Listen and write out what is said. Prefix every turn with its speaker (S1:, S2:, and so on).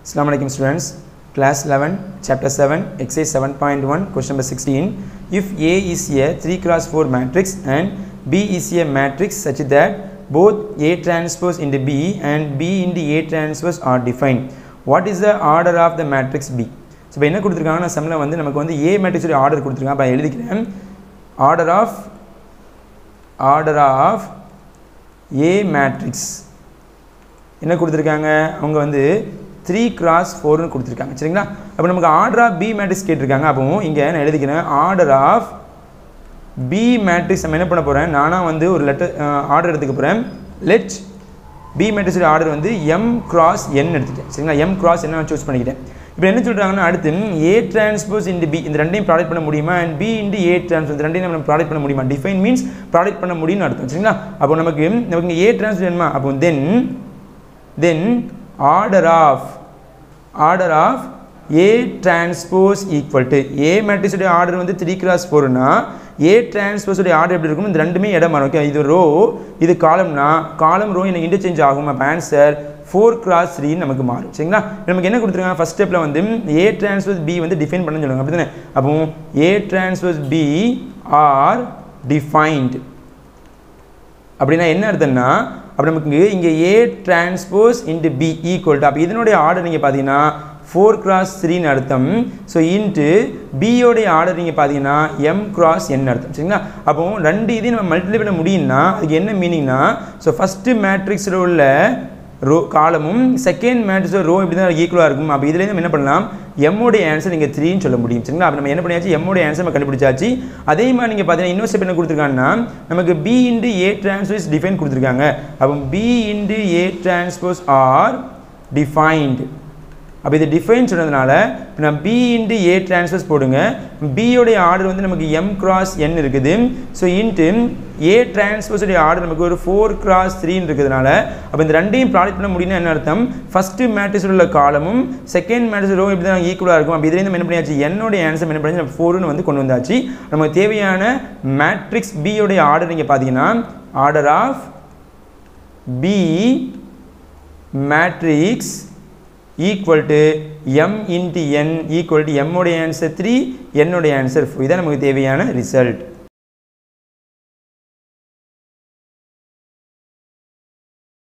S1: Assalamu alaikum students. Class 11, chapter 7, exercise 7.1, question number 16. If A is a 3 cross 4 matrix and B is a matrix such that both A transpose into B and B into A transpose are defined, what is the order of the matrix B? So இப்போ என்ன கொடுத்துருக்காங்கன்னா சம்மில் வந்து நமக்கு வந்து ஏ மேட்ரிக்ஸோட order கொடுத்துருக்காங்க அப்போ எழுதிக்கிறேன் order of order of A matrix என்ன கொடுத்துருக்காங்க அவங்க வந்து த்ரீ கிராஸ் ஃபோர்னு கொடுத்துருக்காங்க சரிங்களா அப்போ நமக்கு ஆர்டர் ஆஃப் பி மேட்ரிக்ஸ் கேட்டிருக்காங்க அப்போ இங்கே நான் எழுதிக்கிறேன் ஆர்டர் ஆஃப் பி மேட்ரிக்ஸ் நம்ம என்ன பண்ண போகிறேன் நானாக வந்து ஒரு லெட்டர் ஆர்டர் எடுத்துக்க போகிறேன் லெட் பி மேட்ரிக்ஸோட ஆர்டர் வந்து எம் கிராஸ் என் எடுத்துட்டேன் சரிங்களா எம் கிராஸ் என்ன சூஸ் பண்ணிக்கிட்டேன் இப்போ என்ன சொல்கிறாங்கன்னா அடுத்து ஏ டிரான்ஸ்போஸ் இன்டு பி இந்த ரெண்டையும் ப்ராடக்ட் பண்ண முடியுமா and B into A transpose இந்த ரெண்டையும் நம்ம ப்ராடக்ட் பண்ண முடியுமா டிஃபைன் மீன்ஸ் ப்ராடக்ட் பண்ண முடியும்னு அர்த்தம் சரிங்களா அப்போ நமக்கு நமக்கு ஏ டிரான்ஸ்போஸ் வேணுமா அப்போ then then order of order of A transpose equal to A மேட்ரிக்ஸுடைய ஆர்டர் வந்து த்ரீ கிராஸ் ஃபோர்னா ஏ டிரான்ஸ்போஸுடைய ஆர்டர் எப்படி இருக்கும் இந்த ரெண்டுமே இடம் மாறும் ஓகே இது ரோ இது காலம்னா காலம் ரோ எனக்கு இன்டர்சேஞ்ச் ஆகும் அப்போ ஆன்சர் ஃபோர் கிராஸ் த்ரீன்னு நமக்கு மாறும் சரிங்களா நமக்கு என்ன கொடுத்துருக்காங்க ஃபஸ்ட் ஸ்டெப்பில் வந்து ஏ டிரான்ஸ்போஸ் பி வந்து டிஃபைன் பண்ண சொல்லுவாங்க அப்படி தானே அப்போ A transpose B are defined அப்படின்னா என்ன அர்த்தம்னா அப்போ நமக்கு இங்கே A transpose into B equal to அப்போ இதனுடைய ஆர்டர் நீங்கள் பார்த்தீங்கன்னா ஃபோர் கிராஸ் த்ரீன்னு அர்த்தம் ஸோ இன்ட்டு பியோடைய ஆர்டர் நீங்கள் பார்த்தீங்கன்னா எம் கிராஸ் என் அர்த்தம் சரிங்களா அப்போ ரெண்டு இதையும் நம்ம மல்டிப்ளை பண்ண முடியும்னா அதுக்கு என்ன மீனிங்னா ஸோ ஃபஸ்ட்டு மேட்ரிக்ஸில் உள்ள ரோ காலமும் செகண்ட் மேட்ரிக்ஸோட ரோ இப்படி தான் ஈக்குவலாக இருக்கும் அப்போ இதுலேருந்து நம்ம என்ன பண்ணலாம் எம்மோடைய ஆன்சர் நீங்கள் த்ரீன்னு சொல்ல முடியும் சரிங்களா அப்போ நம்ம என்ன பண்ணியாச்சு எம்மோடைய ஆன்சர் நம்ம கண்டுபிடிச்சாச்சு அதே மாதிரி நீங்கள் பார்த்தீங்கன்னா இன்னொரு ஸ்டெப் என்ன கொடுத்துருக்காங்கன்னா நமக்கு B into A transpose define கொடுத்துருக்காங்க அப்போ B into A transpose are defined அப்போ இது டிஃபைன் சொன்னதுனால இப்போ நான் பி இன்ட்டு ஏ டிரான்ஸ்பர்ஸ் போடுங்க பியோடைய ஆர்டர் வந்து நமக்கு எம் கிராஸ் என் இருக்குது ஸோ இன்ட்டு ஏ டிரான்ஸ்பர்ஸுடைய ஆர்டர் நமக்கு ஒரு ஃபோர் கிராஸ் த்ரீன்னு இருக்கிறதுனால அப்போ இந்த ரெண்டையும் ப்ராடக்ட் பண்ண முடியும்னா என்ன அர்த்தம் ஃபஸ்ட்டு மேட்ரிக்ஸில் உள்ள காலமும் செகண்ட் மேட்ரிக்ஸ் ரோ இப்படி தான் ஈக்குவலாக இருக்கும் அப்போ இதுலேருந்து என்ன பண்ணியாச்சு என்னுடைய ஆன்சர் என்ன பண்ணி நம்ம ஃபோர்னு வந்து கொண்டு வந்தாச்சு நமக்கு தேவையான மேட்ரிக்ஸ் பியோடைய ஆர்டர் நீங்கள் பார்த்தீங்கன்னா order of B matrix equal to M into N equal to எம்முடைய ஆன்சர் த்ரீ என்னுடைய ஆன்சர் ஃபோர் இதான் நமக்கு தேவையான ரிசல்ட்